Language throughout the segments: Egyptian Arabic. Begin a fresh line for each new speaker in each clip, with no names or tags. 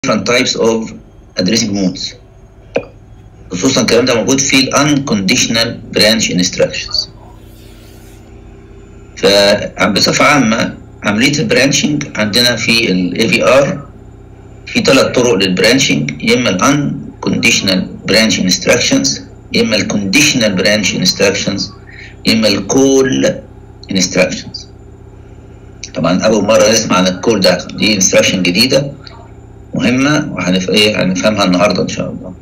different types of addressing modes خصوصا الكلام ده موجود في ال unconditional branch instructions فبصفة عامة عملية البرانشنج عندنا في ال AVR في ثلاث طرق للبرانشنج يا اما ال unconditional branch instructions يا اما ال conditional branch instructions يا اما ال call instructions طبعا اول مره نسمع عن الكول ده دي انستراكشن جديده مهمه وهنف ايه هنفهمها النهارده ان شاء الله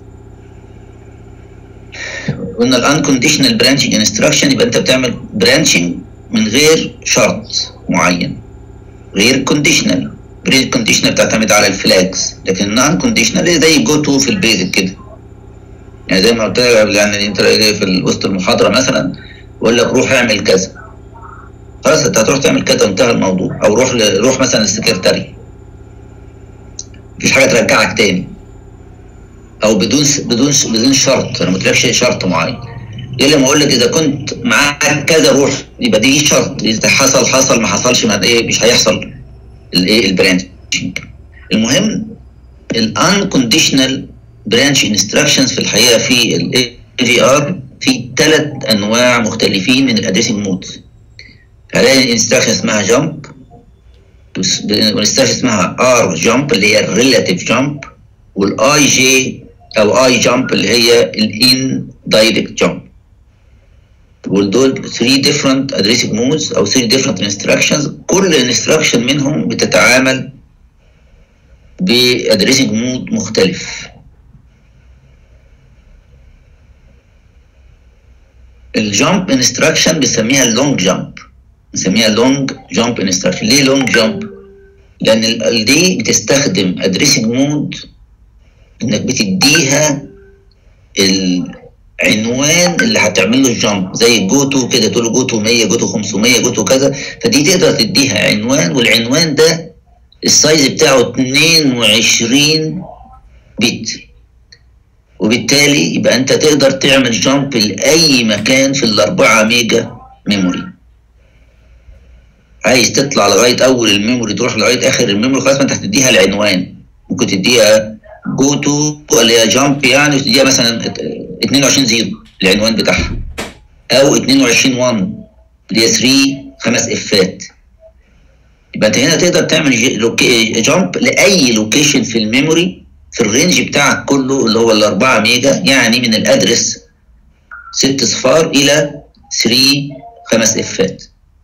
قلنا الانكونديشنال برانشنج انستراكشن يبقى انت بتعمل برانشنج من غير شرط معين غير كونديشنال غير كونديشنال بتعتمد على الفلاجز لكن النون كونديشنال زي جو تو في البيزك كده يعني زي ما قلت لك قبل يعني انت في وسط المحاضره مثلا بقول لك روح اعمل كذا خلاص انت هتروح تعمل كده وانتهى الموضوع او روح ل... روح مثلا السكرتاري مفيش حاجه ترجعك تاني او بدون س... بدون س... بدون شرط انا ما قلتلكش شرط معين الا لما اقول لك اذا كنت معاك كذا روح يبقى دي شرط اذا حصل حصل ما حصلش ما ايه مش هيحصل الايه البرانشنج المهم الانكونديشنال برانش انستراكشنز في الحقيقه في الاي في ار في ثلاث انواع مختلفين من الادريسنج مودز هلاقي انستراكشن اسمها جامب والانستراكشن اسمها ار جامب اللي هي الريلاتيف جامب والاي جي او اي جامب اللي هي الان دايركت جامب ودول 3 different addressing modes او 3 different instructions كل instruction منهم بتتعامل بادريسنج مود مختلف الجامب انستراكشن بنسميها اللونج جامب بنسميها لونج جامب انستراكشن ليه لونج جامب لان ال دي بتستخدم ادريسنج مود انك بتديها العنوان اللي هتعمل له الجامب زي الجو تو كده تقول له جو تو 100 جو تو 500 جو تو كذا فدي تقدر تديها عنوان والعنوان ده السايز بتاعه 22 بت وبالتالي يبقى انت تقدر تعمل جامب لاي مكان في الاربعة ميجا ميموري عايز تطلع لغايه اول الميموري تروح لغايه اخر الميموري خلاص ما انت هتديها العنوان ممكن تديها جو تو اللي هي جامب يعني وتديها مثلا 22 زيرو العنوان بتاعها او 22 1 اللي هي 3 خمس افات يبقى انت هنا تقدر تعمل جامب لاي لوكيشن في الميموري في الرينج بتاعك كله اللي هو ال 4 ميجا يعني من الادرس 6 صفار الى 3 خمس افات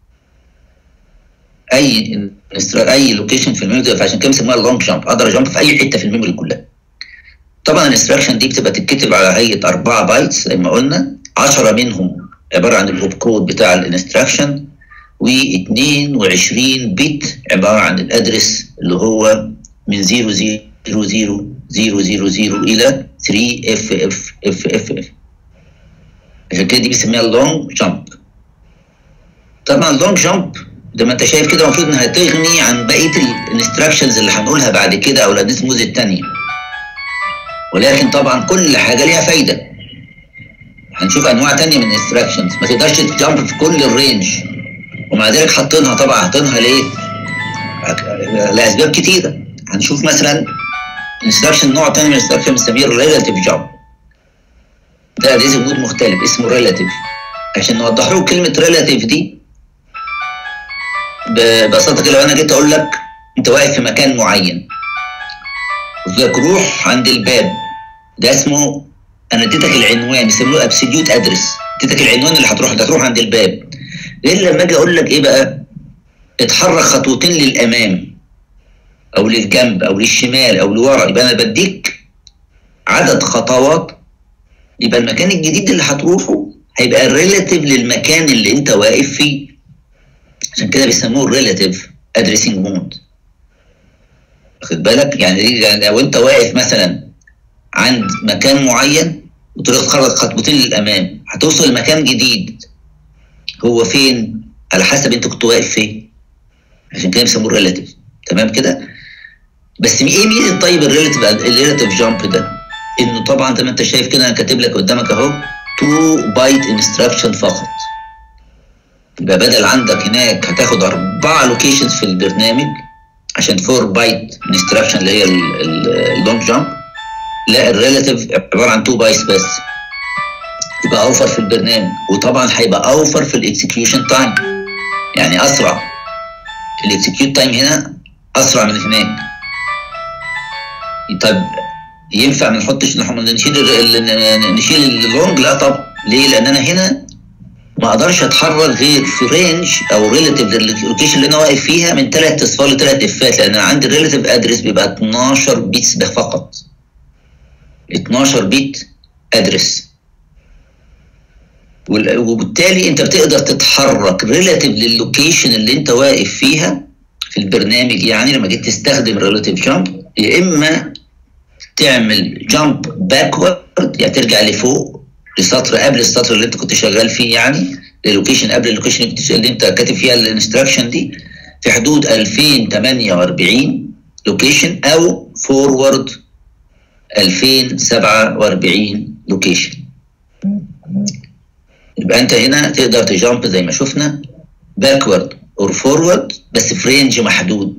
اي اي لوكيشن في الميموري فعشان كده بنسميها اللونج جامب اقدر جامب في اي حته في الميموري كلها طبعا الانستراكشن دي بتبقى تتكتب على هيئه 4 بايتس زي ما قلنا 10 منهم عباره عن الاوب كود بتاع الانستراكشن و22 بت عباره عن الادرس اللي هو من 0 0 0 0 0 0 0 الى 3 اف اف اف اف اف عشان كده دي بنسميها اللونج جامب طبعا اللونج جامب زي ما انت شايف كده المفروض انها تغني عن بقيه الانستراكشنز اللي هنقولها بعد كده او الادريس الثانيه ولكن طبعا كل حاجه ليها فايده هنشوف انواع ثانيه من الانستراكشنز ما تقدرش تجامب في كل الرينج ومع ذلك حاطينها طبعا حاطينها ليه؟ لاسباب كتيره هنشوف مثلا انستراكشن نوع ثاني من الانستراكشن بنسميه ريلاتيف جامب ده ادريس مود مختلف اسمه ريلاتيف عشان نوضح له كلمه ريلاتيف دي ببساطه كده لو انا جيت اقول لك انت واقف في مكان معين قلت لك روح عند الباب ده اسمه انا اديتك العنوان بيسموه ابسوليوت ادرس اديتك العنوان اللي هتروح هتروح عند الباب غير لما اجي اقول لك ايه بقى اتحرك خطوتين للامام او للجنب او للشمال او لورا يبقى انا بديك عدد خطوات يبقى المكان الجديد اللي هتروحه هيبقى ريلاتيف للمكان اللي انت واقف فيه عشان كده بيسموه الريلاتيف ادريسنج مود واخد بالك يعني لو انت واقف مثلا عند مكان معين وتتحرك خطوتين للامام هتوصل لمكان جديد هو فين على حسب انت كنت واقف فين عشان كده بيسموه الريلاتيف تمام كده بس ايه ميزه طيب الريلاتيف الريلاتيف جامب ده انه طبعا زي ما انت شايف كده انا كاتب لك قدامك اهو 2 بايت انستراكشن فقط يبقى بدل عندك هناك هتاخد اربعه لوكيشنز في البرنامج عشان 4 بايت انستراكشن اللي هي اللونج جامب لا الريلاتيف عباره عن 2 بايتس بس يبقى اوفر في البرنامج وطبعا هيبقى اوفر في الاكسكيوشن تايم يعني اسرع الاكسكيوت تايم هنا اسرع من هناك طب ينفع ما نحطش نشيل نشيل اللونج لا طب ليه لان انا هنا ما اقدرش اتحرك غير في رينج او ريلاتيف للوكيشن اللي انا واقف فيها من ثلاث اصفار لثلاث افات لان انا عندي الريلاتيف ادرس بيبقى 12 بيتس فقط 12 بيت ادرس وبالتالي انت بتقدر تتحرك ريلاتيف للوكيشن اللي انت واقف فيها في البرنامج يعني لما جيت تستخدم ريلاتيف جامب يا اما تعمل جامب باكورد يعني ترجع لفوق لسطر قبل السطر اللي انت كنت شغال فيه يعني اللوكيشن قبل اللوكيشن اللي انت كاتب فيها الانستراكشن دي في حدود 2048 لوكيشن او فورورد 2047 لوكيشن يبقى انت هنا تقدر تجامب زي ما شفنا باكورد اور فورورد بس في رينج محدود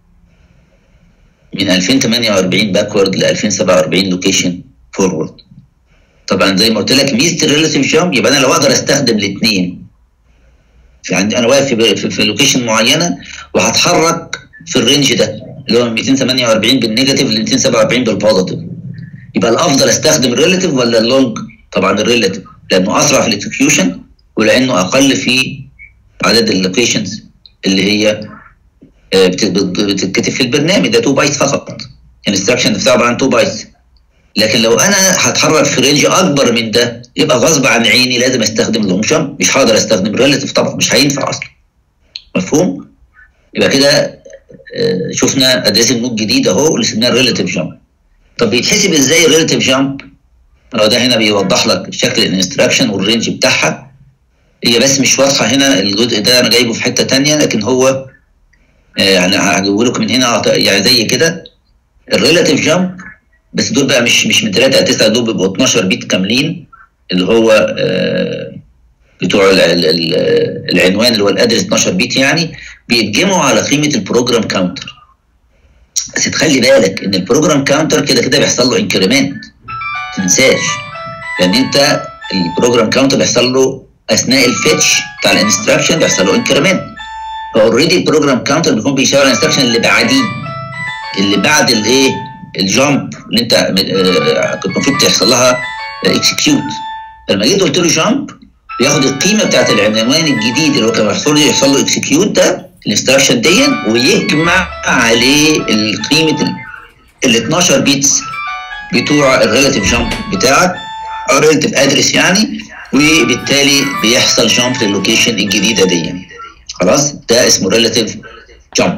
من 2048 باكورد ل 2047 لوكيشن فورورد طبعا زي ما قلت لك ميزه الريلاتيف جامب يبقى انا لو اقدر استخدم الاثنين يعني انا واقف في, في لوكيشن معينه وهتحرك في الرينج ده اللي هو 248 بالنيجاتيف ل 247 بالبوزيتيف يبقى الافضل استخدم الريلاتيف ولا اللونج؟ طبعا الريلاتيف لانه اسرع في الاكسكيوشن ولانه اقل في عدد اللوكيشنز اللي هي آه، بتتكتب في البرنامج ده 2 بايت فقط الانستراكشن بتاعه عباره عن 2 بايت لكن لو انا هتحرك في رينج اكبر من ده يبقى غصب عن عيني لازم استخدم لونج مش هقدر استخدم ريلاتيف طبعا مش هينفع اصلا مفهوم يبقى كده آه، شفنا ادريسنج مود جديد اهو اللي اسمها ريلاتيف جامب طب بيتحسب ازاي الريلاتيف جامب ده هنا بيوضح لك شكل الانستراكشن والرينج بتاعها هي بس مش واضحه هنا الجزء ده انا جايبه في حته ثانيه لكن هو آه، يعني هجيبه لكم من هنا يعني زي كده الريلاتيف جامب بس دول بقى مش مش من 3 ل 9 دول بيبقوا 12 بيت كاملين اللي هو آه، بتوع العنوان اللي هو الادرس 12 بيت يعني بيتجمعوا على قيمه البروجرام كاونتر بس تخلي بالك ان البروجرام كاونتر كده كده بيحصل له انكريمنت ما تنساش لان انت البروجرام كاونتر بيحصل له اثناء الفيتش بتاع الانستراكشن بيحصل له انكريمنت فاوريدي البروجرام كاونتر بيكون بيشاور على الانستراكشن اللي بعديه اللي بعد الايه الجامب اللي انت آه، كنت المفروض تحصل لها اكسكيوت فلما جيت قلت له جامب بياخد القيمه بتاعت العنوان الجديد اللي هو كان محصول يحصل له اكسكيوت ده الانستراكشن دي ويجمع عليه القيمه ال 12 بيتس بتوع الريلاتيف جامب بتاعك او ريلاتيف ادرس يعني وبالتالي بيحصل جامب للوكيشن الجديده دي خلاص ده اسمه ريلاتيف جامب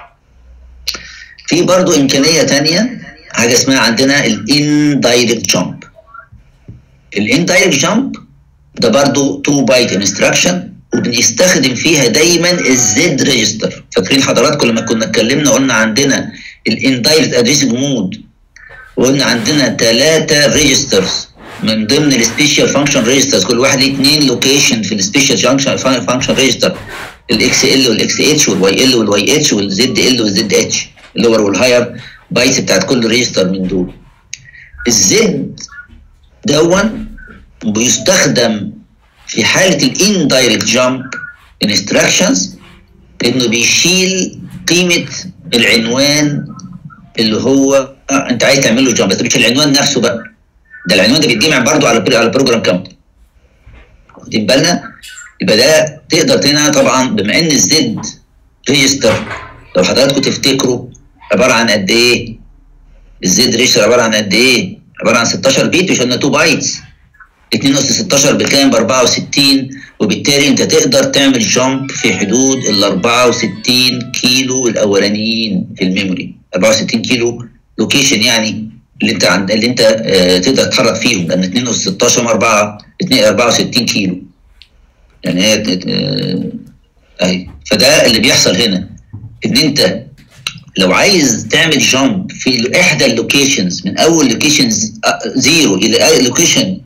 في برضو امكانيه ثانيه حاجه اسمها عندنا الاندايركت جامب الاندايركت جامب ده برضو 2 بايت انستراكشن وبنستخدم فيها دايما الزد ريجستر فاكرين حضراتكم لما كنا اتكلمنا قلنا عندنا الاندايركت ادريسنج مود وقلنا عندنا ثلاثه ريجسترز من ضمن السبيشال فانكشن ريجسترز كل واحد ليه اثنين لوكيشن في السبيشال فانكشن فانكشن ريجستر الاكس ال والاكس اتش والواي ال والواي اتش والزد ال والزد اتش اللور والهاير بايتس بتاعت كل ريجستر من دول الزد دون بيستخدم في حاله الاندايركت جامب انستراكشنز انه بيشيل قيمه العنوان اللي هو انت عايز تعمل له جامب بس مش العنوان نفسه بقى ده العنوان ده بيتجمع برضه على على البروجرام كاونت واخدين بالنا يبقى ده تقدر هنا طبعا بما ان الزد ريجستر لو حضراتكم تفتكروا عباره عن قد ايه؟ الزد ريجستر عباره عن قد ايه؟ عباره عن 16 بيت مش قلنا 2 بايتس 2 اس 16 بكام؟ ب 64 وبالتالي انت تقدر تعمل جامب في حدود ال 64 كيلو الاولانيين في الميموري 64 كيلو لوكيشن يعني اللي انت عند اللي انت اه تقدر تتحرك فيهم لان 2 اس 16 4 64 كيلو يعني هي اه اهي فده اللي بيحصل هنا ان انت لو عايز تعمل جامب في احدى اللوكيشنز من اول لوكيشن زيرو الى لوكيشن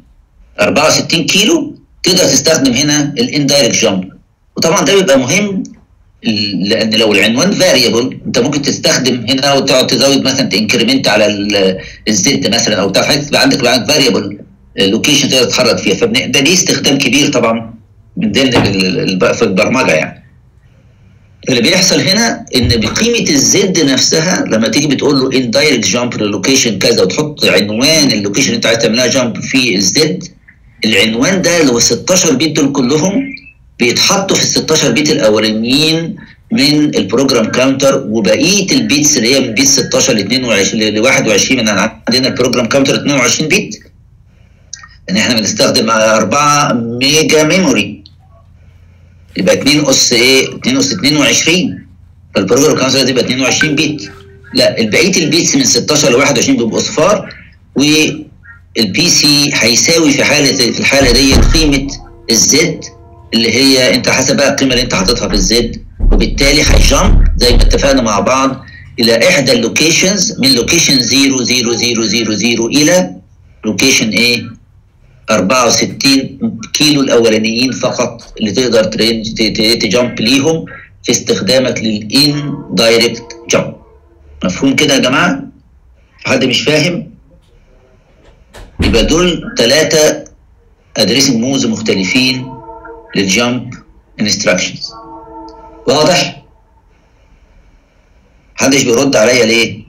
64 كيلو تقدر تستخدم هنا الاندايركت جامب وطبعا ده بيبقى مهم لان لو العنوان فاريبل انت ممكن تستخدم هنا وتقعد تزود مثلا تنكريمنت على الزد مثلا او بتاع تبقى عندك بقى فاريبل لوكيشن تقدر تتحرك فيها فده ليه استخدام كبير طبعا من ضمن في البرمجه يعني اللي بيحصل هنا ان بقيمه الزد نفسها لما تيجي بتقول له اندايركت جامب للوكيشن كذا وتحط عنوان اللوكيشن اللي انت عايز تعملها جامب في الزد العنوان ده اللي هو 16 بيت دول كلهم بيتحطوا في ال 16 بيت الاولانيين من البروجرام كاونتر وبقيه البيتس اللي هي من بيت 16 ل 22 ل 21 من عندنا البروجرام كاونتر 22 بيت ان احنا بنستخدم 4 ميجا ميموري يبقى 2 اس ايه 2 اس 22 فالبروجرام كاونتر دي يبقى 22 بيت لا بقيه البيتس من 16 ل 21 بيبقوا صفار والبي سي هيساوي في حاله في الحاله دي قيمه الزد اللي هي انت حسب بقى القيمه اللي انت حاططها في الزد وبالتالي هيجامب زي ما اتفقنا مع بعض الى احدى اللوكيشنز من لوكيشن 00000 الى لوكيشن ايه 64 كيلو الاولانيين فقط اللي تقدر تجامب ليهم في استخدامك للان دايركت جامب مفهوم كده يا جماعه حد مش فاهم يبقى دول ثلاثه ادريسنج موز مختلفين للجامب انستراكشنز واضح محدش بيرد عليا ليه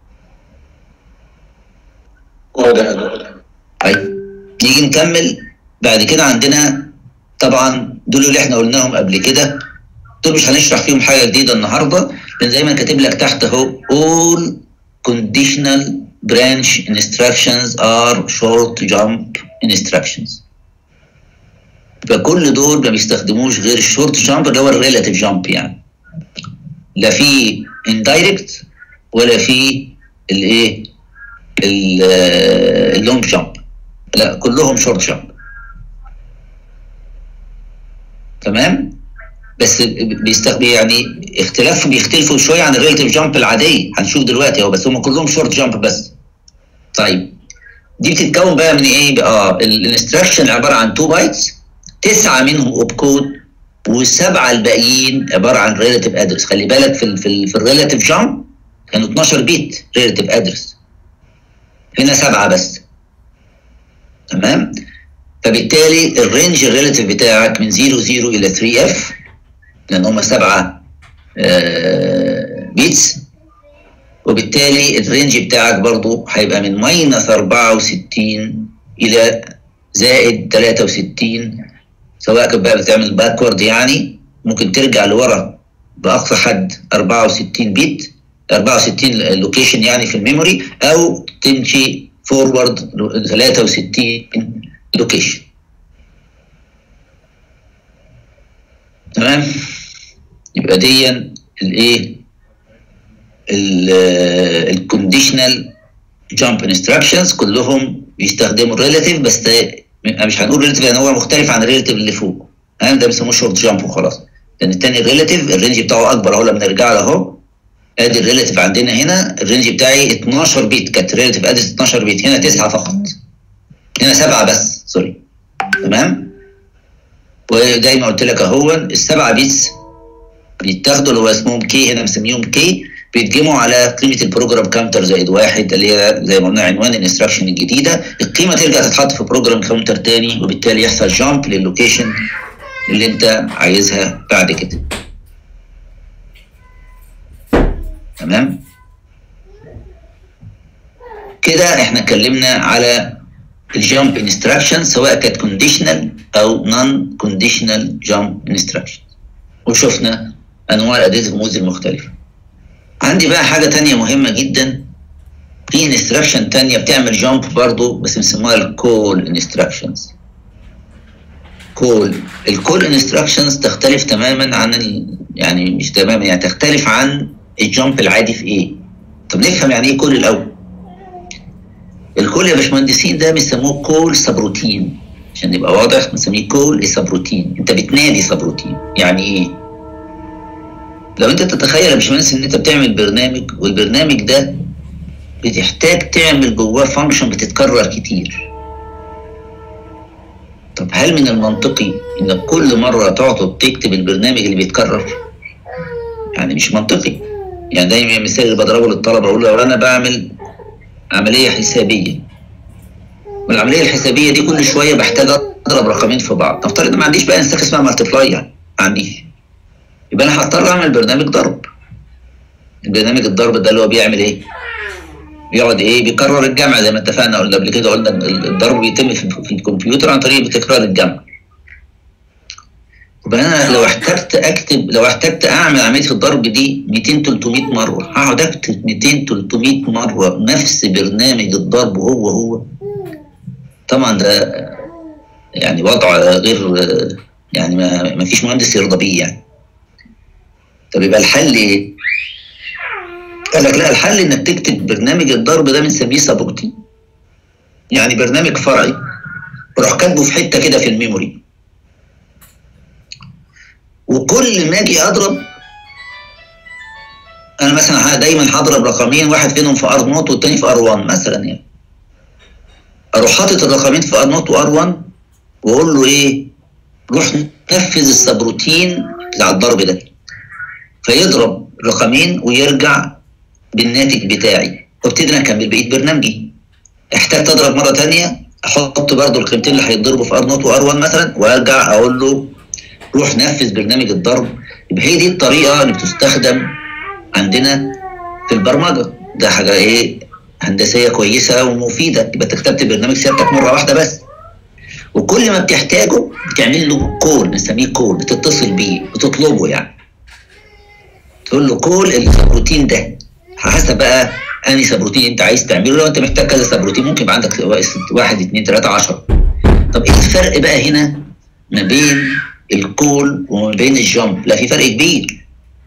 واضح يا دكتور
طيب نيجي نكمل بعد كده عندنا طبعا دول اللي احنا قلناهم قبل كده دول مش هنشرح فيهم حاجه جديده النهارده لان زي ما كاتب لك تحت اهو all conditional branch instructions are short jump instructions فكل دول ما بيستخدموش غير الشورت جامب اللي هو الريلاتيف جامب يعني لا في اندايركت ولا في الايه اللونج جامب لا كلهم شورت جامب تمام بس بيستخدم يعني اختلاف بيختلفوا شويه عن الريلاتيف جامب العاديه هنشوف دلوقتي اهو بس هم كلهم شورت جامب بس طيب دي بتتكون بقى من ايه اه الانستراكشن عباره عن 2 بايتس تسعه منهم اوب كود والسبعه الباقيين عباره عن ريلاتيف ادرس خلي بالك في ال في, ال في الريلاتيف جامب كانوا 12 بيت ريلاتيف ادرس هنا سبعه بس تمام فبالتالي الرينج الريلاتيف بتاعك من 0 0 الى 3 اف لان هم سبعه آه بيتس وبالتالي الرينج بتاعك برضو هيبقى من ماينس 64 الى زائد 63 سواء كنت بقى بتعمل باكورد يعني ممكن ترجع لورا باقصى حد 64 بيت 64 لوكيشن يعني في الميموري او تمشي فورورد 63 لوكيشن تمام يبقى دي الايه الكونديشنال جامب انستراكشنز كلهم بيستخدموا الريلاتيف بس مش هنقول ريلاتيف لان هو مختلف عن الريلاتيف اللي فوق تمام ده بيسموه شورت جامب وخلاص لان الثاني الريلاتيف الرينج بتاعه اكبر اهو لما نرجع له اهو ادي الريلاتيف عندنا هنا الرينج بتاعي 12 بيت كانت ريلاتيف ادرس 12 بيت هنا 9 فقط هنا 7 بس سوري تمام وزي ما قلت لك اهو السبعه بيتس بيتاخدوا اللي هو اسمهم كي هنا مسميهم كي بيتجمعوا على قيمه البروجرام كاونتر زائد واحد اللي هي زي ما قلنا عنوان الانستراكشن الجديده القيمه ترجع تتحط في بروجرام كاونتر تاني وبالتالي يحصل جامب للوكيشن اللي انت عايزها بعد كده تمام كده احنا اتكلمنا على الجامب انستراكشن سواء كانت كونديشنال او نون كونديشنال جامب انستراكشن وشفنا انواع الاداه الرموز المختلفه عندي بقى حاجه تانية مهمه جدا في انستراكشن تانية بتعمل جامب برضو بس بنسموها الكول انستراكشنز كول الكول انستراكشنز تختلف تماما عن ال... يعني مش تماما يعني تختلف عن الجامب العادي في ايه طب نفهم يعني ايه كول الاول الكول يا باشمهندسين ده بيسموه كول سبروتين عشان يبقى واضح بنسميه كول سبروتين انت بتنادي سبروتين يعني ايه لو انت تتخيل يا باشمهندس ان انت بتعمل برنامج والبرنامج ده بتحتاج تعمل جواه فانكشن بتتكرر كتير طب هل من المنطقي انك كل مره تقعد تكتب البرنامج اللي بيتكرر يعني مش منطقي يعني دايما المثال اللي بضربه للطلبه اقول له لو انا بعمل عمليه حسابيه والعمليه الحسابيه دي كل شويه بحتاج اضرب رقمين في بعض نفترض ما عنديش بقى انساك اسمها مالتيبلاي يعني ما عنديش يبقى انا هضطر اعمل برنامج ضرب البرنامج الضرب ده اللي هو بيعمل ايه؟ بيقعد ايه؟ بيكرر الجمع زي ما اتفقنا قلنا قبل كده قلنا الضرب بيتم في, في الكمبيوتر عن طريق تكرار الجمع. يبقى انا لو احتجت اكتب لو احتجت اعمل عمليه الضرب دي 200 300 مره هقعد اكتب 200 300 مره نفس برنامج الضرب هو هو طبعا ده يعني وضع غير يعني ما, ما فيش مهندس يرضى بيه يعني طب يبقى الحل ايه؟ قال لك لا الحل انك تكتب برنامج الضرب ده بنسميه سابروتين يعني برنامج فرعي روح كاتبه في حته كده في الميموري وكل ما اجي اضرب انا مثلا دايما هضرب رقمين واحد فيهم في ار نوت والتاني في ار 1 مثلا يعني اروح حاطط الرقمين في ار نوت وار 1 واقول له ايه روح نفذ السبروتين بتاع الضرب ده فيضرب رقمين ويرجع بالناتج بتاعي وابتدي انا اكمل بقيه برنامجي احتجت اضرب مره ثانيه احط برضو القيمتين اللي هيتضربوا في ار نوت وار 1 مثلا وارجع اقول له روح نفذ برنامج الضرب يبقى هي دي الطريقه اللي بتستخدم عندنا في البرمجه ده حاجه ايه هندسيه كويسه ومفيده يبقى انت كتبت برنامج سيادتك مره واحده بس وكل ما بتحتاجه بتعمل له كول نسميه كول بتتصل بيه بتطلبه يعني تقول له كول السبروتين ده حسب بقى انهي سبروتين انت عايز تعمله لو انت محتاج كذا سبروتين ممكن يبقى عندك واحد اثنين ثلاثه 10 طب ايه الفرق بقى هنا ما بين الكول وما بين الجامب لا في فرق كبير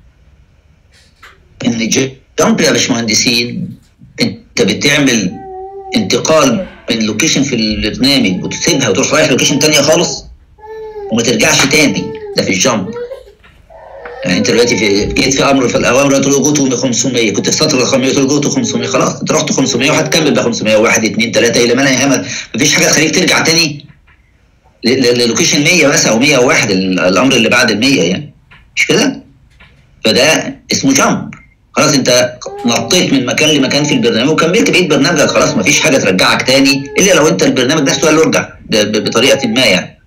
ان الجامب يا باشمهندسين انت بتعمل انتقال من لوكيشن في البرنامج وتسيبها وتروح رايح لوكيشن ثانيه خالص وما ترجعش تاني ده في الجامب يعني انت دلوقتي في جيت في امر في الاوامر قلت له جو 500 كنت في سطر رقم 100 قلت له جو 500 خلاص انت رحت 500 وهتكمل ب 500 1 2 3 الى ما لا يهمك مفيش حاجه تخليك ترجع تاني للوكيشن 100 مثلا او 101 الامر اللي بعد ال 100 يعني مش كده؟ فده اسمه جامب خلاص انت نطيت من مكان لمكان في البرنامج وكملت بقيه برنامجك خلاص مفيش حاجه ترجعك تاني الا لو انت البرنامج ده سؤال يرجع بطريقه ما يعني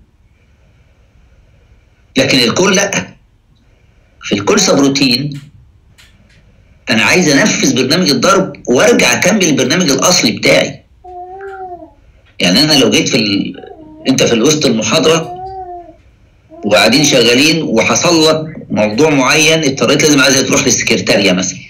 لكن الكل لا في الكل سبروتين انا عايز انفذ برنامج الضرب وارجع اكمل البرنامج الاصلي بتاعي يعني انا لو جيت في ال... انت في وسط المحاضره وقاعدين شغالين وحصل لك موضوع معين اضطريت لازم عايز تروح للسكرتاريه مثلا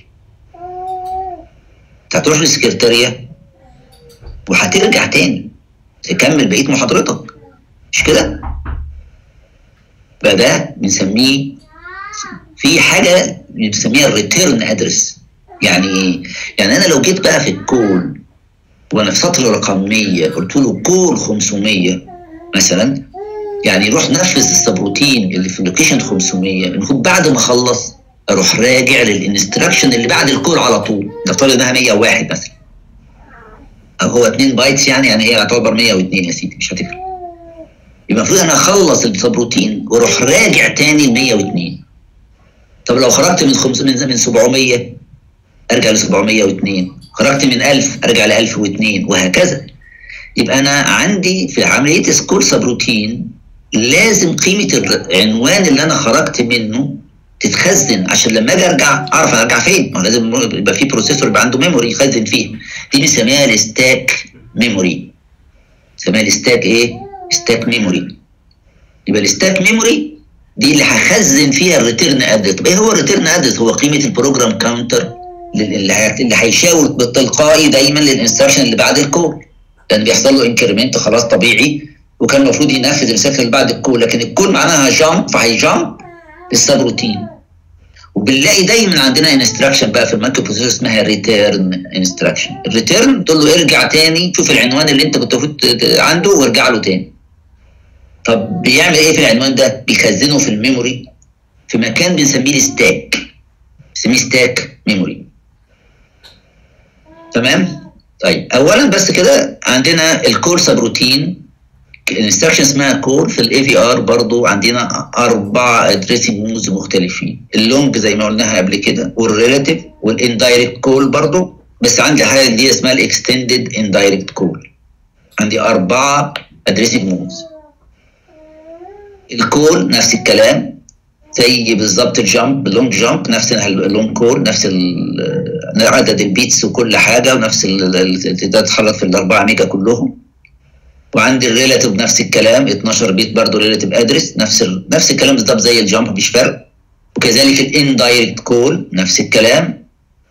هتروح للسكرتاريه وهترجع تاني تكمل بقيه محاضرتك مش كده؟ بقى ده بنسميه في حاجه بنسميها الريتيرن ادرس يعني يعني انا لو جيت بقى في الكول وانا في سطر رقم 100 قلت له كول 500 مثلا يعني يروح نفذ السبروتين اللي في اللوكيشن 500 المفروض بعد ما اخلص اروح راجع للانستراكشن اللي بعد الكول على طول نفترض انها 101 مثلا او هو 2 بايتس يعني يعني هي تعتبر 102 يا سيدي مش هتفرق يبقى المفروض انا اخلص السبروتين واروح راجع تاني ل 102 طب لو خرجت من خمس من من 700 ارجع ل 702 خرجت من 1000 ارجع ل 1002 وهكذا يبقى انا عندي في عمليه سكور سبروتين لازم قيمه العنوان اللي انا خرجت منه تتخزن عشان لما اجي ارجع اعرف انا ارجع فين ما لازم يبقى في بروسيسور يبقى عنده ميموري يخزن فيه دي بنسميها الستاك ميموري بنسميها الستاك ايه ستاك ميموري يبقى الستاك ميموري دي اللي هخزن فيها الريتيرن ادرس طب ايه هو الريتيرن ادرس هو قيمه البروجرام كاونتر اللي هيشاور بالتلقائي دايما للانستراكشن اللي بعد الكول لان بيحصل له انكريمنت خلاص طبيعي وكان المفروض ينفذ الانستراكشن اللي بعد الكول لكن الكول معناها جامب فهيجامب للسبروتين وبنلاقي دايما عندنا انستراكشن بقى في المايكرو بروسيسور اسمها ريتيرن انستراكشن الريتيرن تقول له ارجع تاني شوف العنوان اللي انت كنت المفروض عنده وارجع له تاني طب بيعمل ايه في العنوان ده بيخزنه في الميموري في مكان بنسميه الستاك بنسميه ستاك ميموري تمام طيب اولا بس كده عندنا الكور سبروتين الانستراكشن اسمها كول في الاي في ار برضو عندنا اربع ادريسنج مودز مختلفين اللونج زي ما قلناها قبل كده والريلاتيف والاندايركت كول برضو بس عندي حاجه دي اسمها الاكستندد اندايركت كول عندي اربعه ادريسنج مودز الكول نفس الكلام زي بالظبط الجامب اللونج جامب نفس اللونج كول نفس عدد البيتس وكل حاجه ونفس تقدر تتحرك في الاربعه ميجا كلهم وعندي الريلاتيف نفس الكلام 12 بيت برضه ريلاتيف ادرس نفس ال... نفس الكلام بالظبط زي الجامب مفيش فرق وكذلك الاندايركت كول نفس الكلام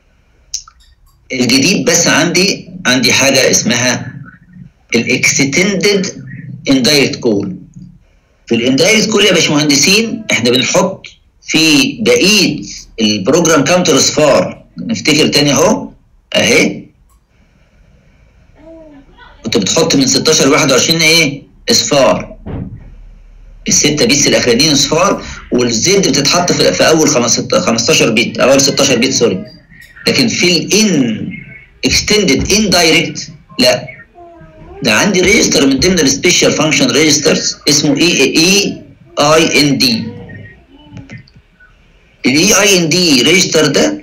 الجديد بس عندي عندي حاجه اسمها الاكستندد اندايركت كول في الاندايركت كول يا باشمهندسين احنا بنحط في بقيه البروجرام كاونتر اصفار نفتكر تاني اهو اهي كنت بتحط من 16 ل 21 ايه اصفار الستة بيتس الاخرانيين اصفار والزد بتتحط في, في اول 15 بيت اول 16 بيت سوري لكن في الان اكستندد ان دايركت لا ده عندي ريجستر من ضمن السبيشال فانكشن ريجسترز اسمه اي اي اي ان دي الاي اي ان دي ريجستر ده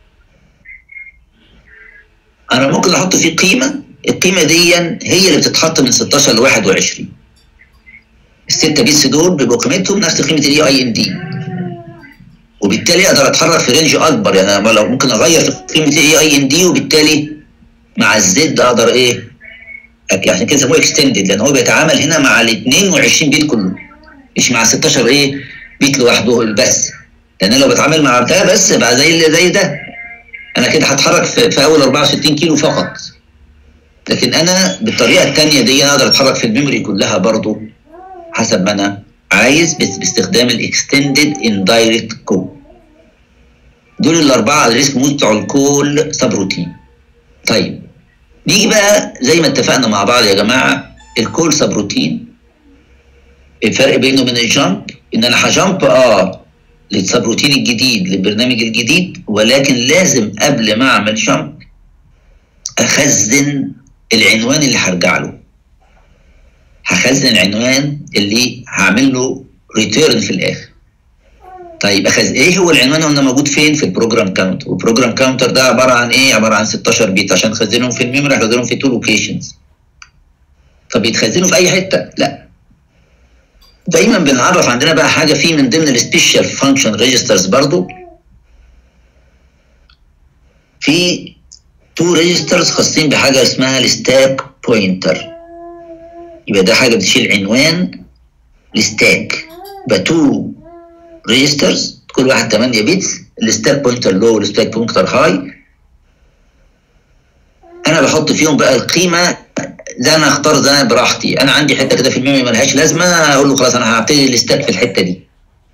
انا ممكن احط فيه قيمه القيمه دي هي اللي بتتحط من 16 ل 21 الستة بيتس دول بيبقوا قيمتهم نفس قيمه الاي اي ان دي وبالتالي اقدر اتحرك في رينج اكبر يعني انا لو ممكن اغير في قيمه الاي اي ان دي وبالتالي مع الزد اقدر ايه عشان كده سموه اكستندد لان هو بيتعامل هنا مع ال 22 بيت كله مش مع 16 ايه بيت لوحده بس لان لو بتعامل مع ده بس بقى زي زي ده انا كده هتحرك في, في اول 64 كيلو فقط لكن انا بالطريقه الثانيه دي انا اقدر اتحرك في الميموري كلها برضو حسب ما انا عايز بس باستخدام الاكستندد اندايركت كود دول الاربعه ادريس مود بتوع الكول سب روتين طيب نيجي بقى زي ما اتفقنا مع بعض يا جماعه الكول سب روتين الفرق بينه وبين الجامب ان انا هجامب اه للسب روتين الجديد للبرنامج الجديد ولكن لازم قبل ما اعمل جامب اخزن العنوان اللي هرجع له هخزن العنوان اللي هعمل له ريتيرن في الاخر طيب اخذ ايه هو العنوان اللي موجود فين في البروجرام كاونتر والبروجرام كاونتر ده عباره عن ايه عباره عن 16 بيت عشان تخزنهم في الميموري هخزنهم في تو لوكيشنز طب يتخزنوا في اي حته لا دايما بنعرف عندنا بقى حاجه في من ضمن السبيشال فانكشن ريجسترز برضو في تو ريجسترز خاصين بحاجه اسمها الستاك بوينتر يبقى ده حاجه بتشيل عنوان الستاك يبقى تو ريجسترز كل واحد 8 بيتس الستاك بوينتر لو والستاك بوينتر هاي انا بحط فيهم بقى القيمه ده انا اختار ده انا براحتي انا عندي حته كده في الميموري ملهاش لازمه اقول له خلاص انا هبتدي الستاك في الحته دي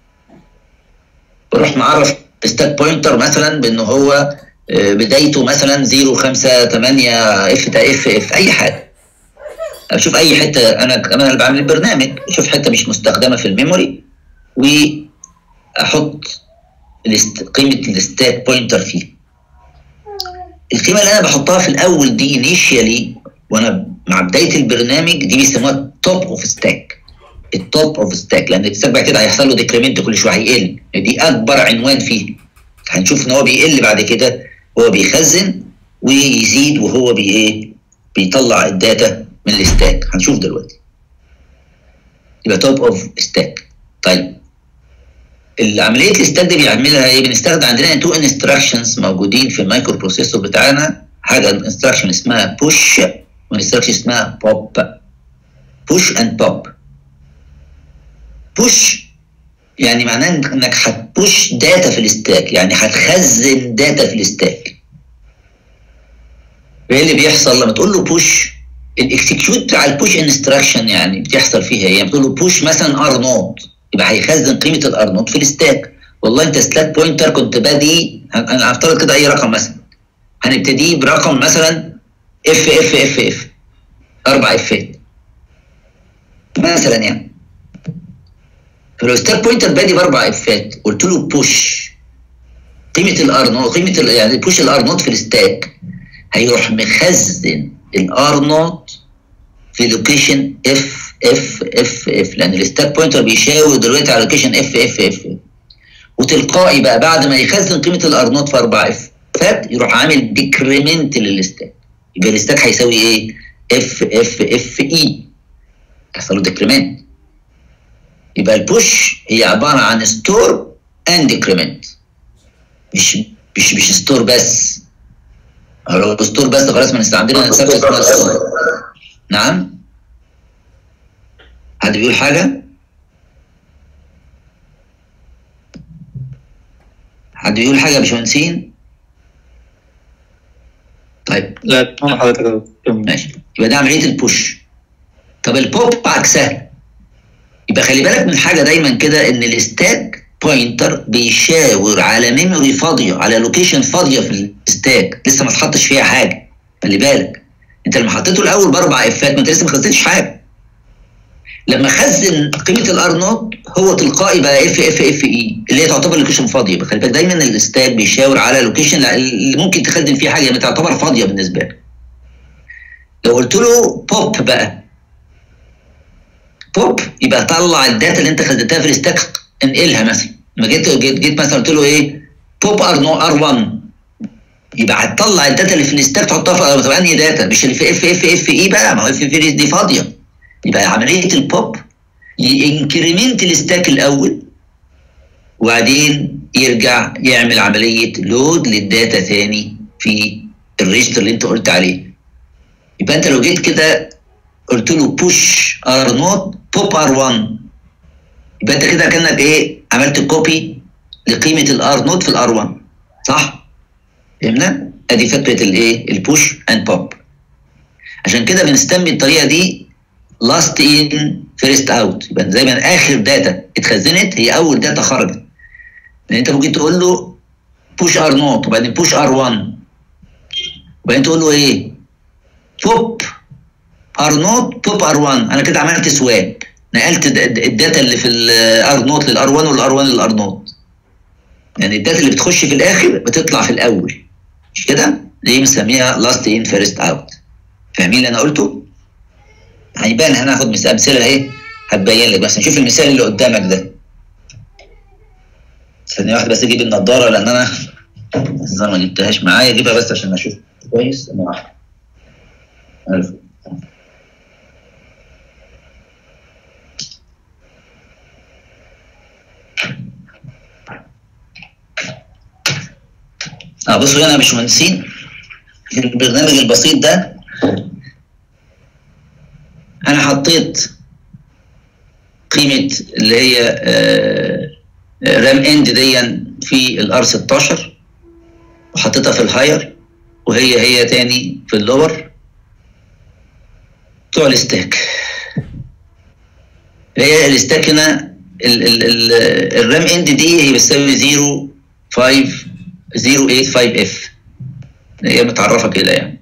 بروح معرف الستاك بوينتر مثلا بان هو بدايته مثلا 0 5 8 اف تا اف اف اي حاجه اشوف اي حته انا انا اللي بعمل البرنامج اشوف حته مش مستخدمه في الميموري واحط قيمه الستاك بوينتر فيه القيمه اللي انا بحطها في الاول دي انيشيالي وانا مع بدايه البرنامج دي بيسموها التوب اوف ستاك التوب اوف ستاك لان الستاك بعد كده هيحصل له ديكريمنت كل شويه هيقل دي اكبر عنوان فيه هنشوف ان هو بيقل بعد كده هو بيخزن ويزيد وهو بي ايه بيطلع الداتا من الستاك هنشوف دلوقتي يبقى توب اوف ستاك طيب العمليه الستاك دي بيعملها ايه بنستخدم عندنا تو انستراكشنز موجودين في المايكرو بروسيسور بتاعنا حاجه انستراكشن اسمها بوش وانستراكشن اسمها بوب بوش اند بوب بوش يعني معناه انك هتبوش داتا في الستاك يعني هتخزن داتا في الستاك ايه اللي بيحصل لما تقول له بوش الاكسكيوت بتاع البوش انستراكشن يعني بتحصل فيها ايه يعني بتقول له بوش مثلا ار نوت يبقى هيخزن قيمه الار نوت في الستاك والله انت ستاك بوينتر كنت بادي انا هفترض كده اي رقم مثلا هنبتدي برقم مثلا اف اف اف اف اربع افات مثلا يعني فلو ستاك بوينتر بادي باربع افات قلت له بوش قيمه الار نوت قيمه ال يعني بوش الار نوت في الستاك هيروح مخزن الار نوت في لوكيشن اف اف اف اف لان الستاك بوينتر بيشاور دلوقتي على لوكيشن اف اف اف وتلقائي بقى بعد ما يخزن قيمه الار نوت في 4 اف فات يروح عامل ديكريمنت للستاك يبقى الستاك هيساوي ايه؟ اف اف اف اي يحصل له ديكريمنت يبقى البوش هي عباره عن ستور اند ديكريمنت مش مش مش ستور بس لو ستور بس خلاص ما نستعملها نسافر اسمها ستور نعم حد بيقول حاجه حد بيقول حاجه يا باشمهندسين طيب
لا تمام حضرتك يا دكتور.
ماشي يبقى ده عمليه البوش طب البوب عكسها يبقى خلي بالك من حاجه دايما كده ان الستاك بوينتر بيشاور على ميموري فاضيه على لوكيشن فاضيه في الستاك لسه ما اتحطش فيها حاجه خلي بالك انت لما حطيته الاول باربع افات ما انت لسه ما خزنتش حاجه لما خزن قيمه الار نوت هو تلقائي بقى اف اف اف اي اللي هي تعتبر لوكيشن فاضيه يبقى خلي بالك دايما الستاك بيشاور على لوكيشن اللي ممكن تخزن فيه حاجه يعني تعتبر فاضيه بالنسبه لك لو قلت له بوب بقى بوب يبقى طلع الداتا اللي انت خزنتها في الستاك انقلها مثلا لما جيت جيت, جيت مثلا قلت له ايه بوب ار نو ار 1 يبقى هتطلع الداتا اللي في الستاك تحطها في طب انهي داتا مش اللي في اف اف اف اي بقى ما هو اف اف دي فاضيه يبقى عمليه البوب ينكريمنت الستاك الاول وبعدين يرجع يعمل عمليه لود للداتا ثاني في الريجستر اللي انت قلت عليه يبقى انت لو جيت كده قلت له بوش ار نوت بوب ار 1 يبقى انت كده كانك ايه عملت كوبي لقيمه الار نوت في الار 1 صح؟ فهمنا؟ ادي فكره الايه؟ البوش اند بوب عشان كده بنسمي الطريقه دي لاست ان فيرست اوت يبقى زي ما اخر داتا اتخزنت هي اول داتا خرجت لان انت ممكن تقول له بوش ار نوت وبعدين بوش ار 1 وبعدين تقول له ايه؟ بوب ار نوت بوب ار 1 انا كده عملت سواب نقلت الداتا اللي في الار نوت للار 1 والار 1 للار نوت يعني الداتا اللي بتخش في الاخر بتطلع في الاول مش كده؟ دي بنسميها لاست ان فيرست اوت فاهمين اللي انا قلته؟ هيبان هناخد مثال امثله اهي هتبين لك بس نشوف المثال اللي قدامك ده ثانية واحدة بس اجيب النضارة لأن أنا الظاهر ما جبتهاش معايا اجيبها بس عشان أشوف كويس ثانية واحدة عارف. اه بصوا هنا يا باشمهندسين في البرنامج البسيط ده انا حطيت قيمه اللي هي آه، رام اند دي في الار 16 وحطيتها في الهاير وهي هي تاني في اللور بتوع الستاك هي الستاك هنا ال- ال- ال- الرام اند دي هي بتساوي 0 5 085 اف هي متعرفه كده يعني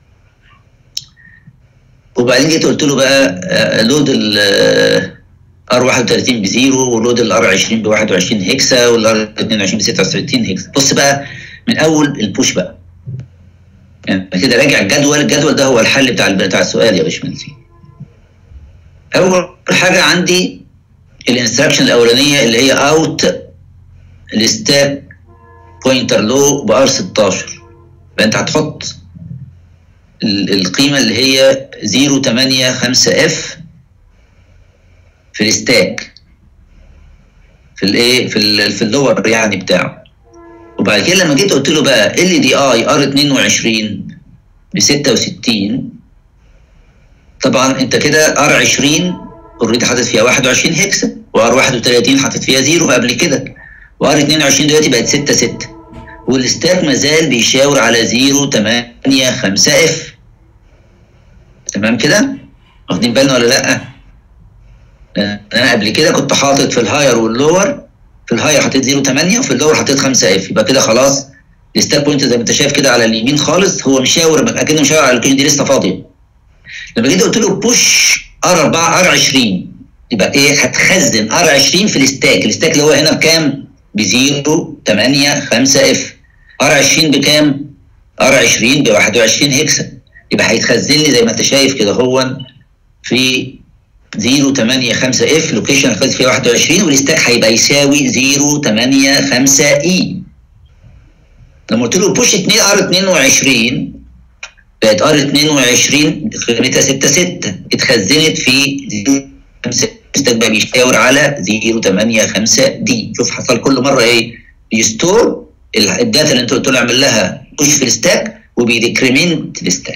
وبعدين جيت قلت له بقى آه، لود ال ار 31 بزيرو ولود الار 20 ب 21 هكسا والار 22 ب 66 هكسا بص بقى من اول البوش بقى يعني كده راجع الجدول الجدول ده هو الحل بتاع بتاع السؤال يا باشمهندس اول حاجه عندي الانستراكشن الاولانيه اللي هي اوت الستاك بوينتر لو بار 16 يبقى انت هتحط ال- القيمه اللي هي 085 اف في الستاك في الايه في ال في اللور يعني بتاعه وبعد كده لما جيت قلت له بقى ال دي اي ار 22 ب 66 طبعا انت كده ار 20 اوريدي حاطط فيها 21 هكسا وار 31 حاطط فيها زيرو قبل كده وار 22 دلوقتي بقت 6 6 والستاك مازال بيشاور على 0 8 5 اف تمام كده واخدين بالنا ولا لا لأن انا قبل كده كنت حاطط في الهاير واللور في الهاير حطيت 0 8 وفي اللور حطيت 5 اف يبقى كده خلاص الستاك بوينت زي ما انت شايف كده على اليمين خالص هو مشاور اكنه مشاور على اللوكيشن دي لسه فاضيه لما جيت قلت له بوش ار 4 ار 20 يبقى ايه هتخزن ار 20 في الستاك الستاك اللي هو هنا بكام؟ ب 0 8 5 اف ار 20 بكام؟ ار 20 ب 21 هكسا يبقى هيتخزن لي زي ما انت شايف كده هو في 085 اف لوكيشن هتخزن فيها 21 والستاك هيبقى يساوي 085 اي لما قلت له بوش 2 ار 22 بقت ار 22 قيمتها 6 6 اتخزنت في 0 الستاك بقى بيشاور على 085 دي شوف حصل كل مره ايه بيستور الداتا اللي انت قلت له اعمل لها بوش في الستاك وبيديكريمنت الستاك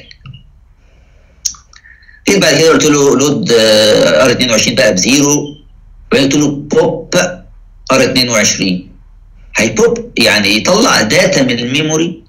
جيت بعد كده قلت له لود ار 22 بقى بزيرو وقلت له بوب ار 22 هيبوب يعني يطلع داتا من الميموري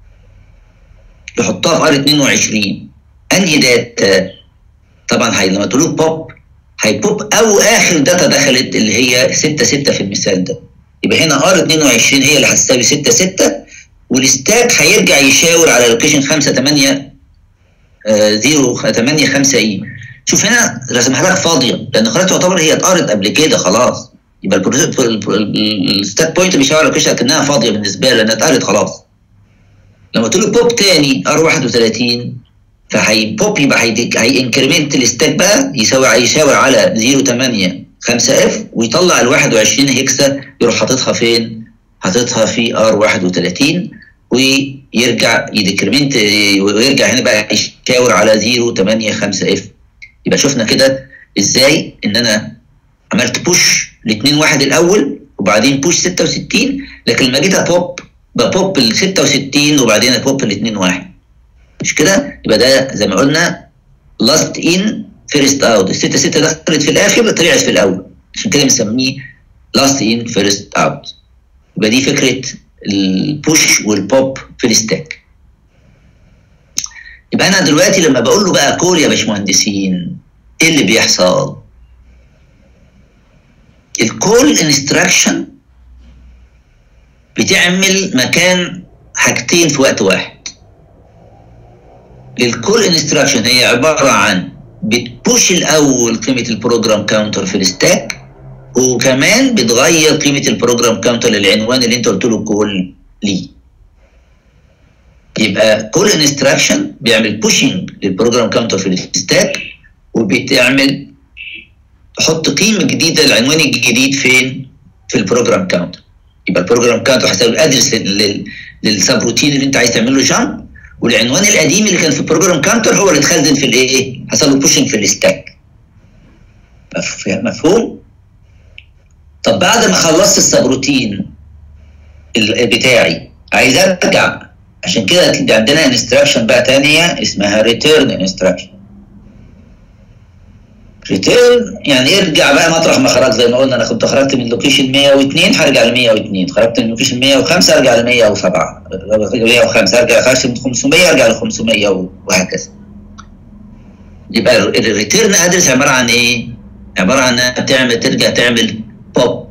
يحطها في ار 22 انهي داتا طبعا هي لما تقول له بوب هيبوب او اخر داتا دخلت اللي هي 6 6 في المثال ده يبقى هنا ار 22 هي اللي هتساوي 6 6 والستاك هيرجع يشاور على لوكيشن 5 8 0 8 5 اي شوف هنا رسمها لك فاضيه لان خلاص تعتبر هي اتقرت قبل كده خلاص يبقى الستاك بوينت بيشاور على لوكيشن كانها فاضيه بالنسبه له لانها اتقرت خلاص لما قلت له بوب تاني ار 31 فهي بوب يبقى هي انكريمنت الستاك بقى يساوي يشاور على 0 8 5 اف ويطلع ال 21 هيكسا يروح حاططها فين؟ حاططها في ار 31 ويرجع يديكريمنت ويرجع هنا بقى يشاور على 0 8 5 اف يبقى شفنا كده ازاي ان انا عملت بوش ل 2 1 الاول وبعدين بوش 66 لكن لما جيت ابوب ببوب ال 66 وبعدين ابوب ال 2 1 مش كده يبقى ده زي ما قلنا لاست ان فيرست اوت الستة ستة دخلت في الاخر طلعت في الاول عشان كده بنسميه لاست ان فيرست اوت يبقى دي فكره البوش والبوب في الستاك يبقى انا دلوقتي لما بقول له بقى كول يا باشمهندسين ايه اللي بيحصل الكول انستراكشن بتعمل مكان حاجتين في وقت واحد الكول انستراكشن هي عباره عن بتبوش الاول قيمه البروجرام كاونتر في الستاك وكمان بتغير قيمه البروجرام كاونتر للعنوان اللي انت قلت له كول ليه يبقى كول انستراكشن بيعمل بوشنج للبروجرام كاونتر في الستاك وبتعمل تحط قيمه جديده للعنوان الجديد فين في البروجرام كاونتر يبقى البروجرام كاونتر هيساوي الادرس للسب روتين اللي انت عايز تعمل له جامب والعنوان القديم اللي كان في البروجرام كاونتر هو اللي اتخزن في الايه؟ حصل له بوشنج في الستاك. مفهوم؟ طب بعد ما خلصت السبروتين بتاعي عايز ارجع عشان كده عندنا انستراكشن بقى تانية اسمها ريتيرن انستراكشن. ريتيرن يعني ارجع بقى مطرح ما خرجت زي ما قلنا انا كنت خرجت من لوكيشن 102 هرجع ل 102 خرجت من لوكيشن 105 ارجع ل 107 105 ارجع خرجت من 500 ارجع ل 500 وهكذا يبقى الريتيرن ادرس عباره عن ايه؟ عباره عن انها بتعمل ترجع تعمل بوب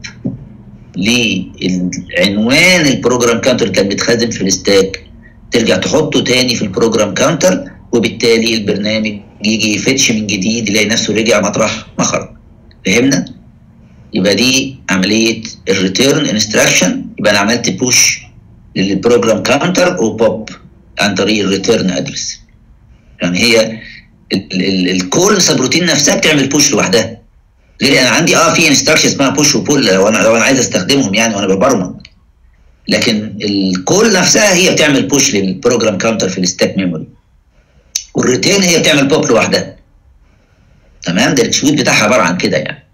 للعنوان البروجرام كاونتر كان متخزن في الستاك ترجع تحطه تاني في البروجرام كاونتر وبالتالي البرنامج يجي يفتش من جديد يلاقي نفسه رجع مطرح ما خرج فهمنا يبقى دي عمليه الريتيرن انستراكشن يبقى انا عملت بوش للبروجرام كاونتر وبوب عن طريق الريتيرن ادرس يعني هي الكول سبروتين نفسها بتعمل بوش لوحدها غير انا عندي اه في انستراكشن اسمها بوش وبول لو انا لو انا عايز استخدمهم يعني وانا ببرمج لكن الكول نفسها هي بتعمل بوش للبروجرام كاونتر في الستاك ميموري والريتين هي بتعمل بوب لوحدها تمام ده السويت بتاعها عباره عن كده يعني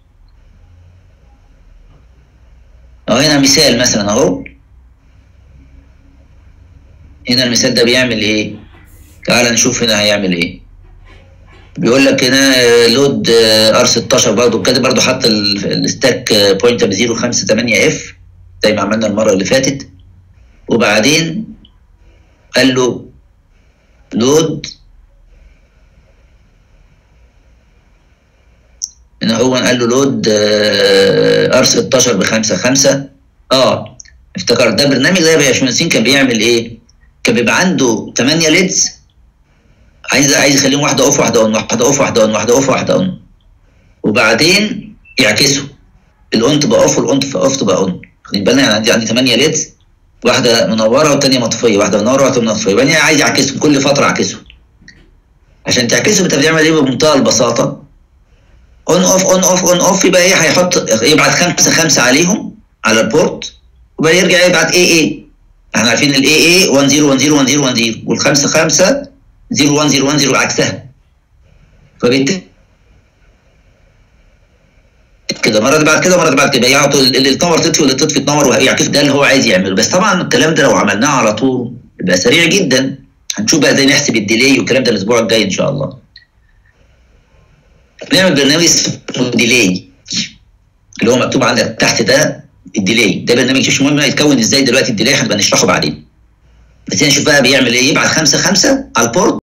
اهو هنا مثال مثلا اهو هنا المثال ده بيعمل ايه تعال نشوف هنا هيعمل ايه بيقول لك هنا لود ار 16 برضه كده برضه حط الستاك بوينتر ب 058 اف زي ما عملنا المره اللي فاتت وبعدين قال له لود ان هو قال له لود ار 16 ب 5 5 اه افتكرت ده برنامج ده يا باشمهندسين كان بيعمل ايه؟ كان بيبقى عنده 8 ليدز عايز عايز يخليهم واحده اوف واحده اون واحده اوف واحده اون واحده اوف واحده اون وبعدين يعكسوا الاون تبقى اوف والاون تبقى اوف تبقى اون خلي بالنا يعني عندي عندي 8 ليدز واحده منوره والثانيه مطفيه واحده منوره واحده مطفيه يبقى انا عايز اعكسهم كل فتره اعكسهم عشان تعكسهم انت بتعمل ايه بمنتهى البساطه اون اوف اون اوف اون اوف يبقى ايه هيحط يبعت خمسه خمسه عليهم على البورت وبعد يرجع يبعت اي اي احنا عارفين الاي اي 1 0 1 0 1 0 1 0 والخمسه خمسه 0 1 0 1 0 عكسها فبالتالي كده مره بعد كده مره بعد كده يعطوا اللي تنور تطفي واللي تطفي تنور ويعكس ده اللي هو عايز يعمله بس طبعا الكلام ده لو عملناه على طول يبقى سريع جدا هنشوف بقى ازاي نحسب الديلي والكلام ده الاسبوع الجاي ان شاء الله نعمل برنامج اسمه ديلي اللي هو مكتوب عندك تحت ده الديلي ده برنامج مش مهم يتكون ازاي دلوقتي الديلي هنبقى نشرحه بعدين بس نشوف بقى بيعمل ايه يبعت خمسه خمسه على البورت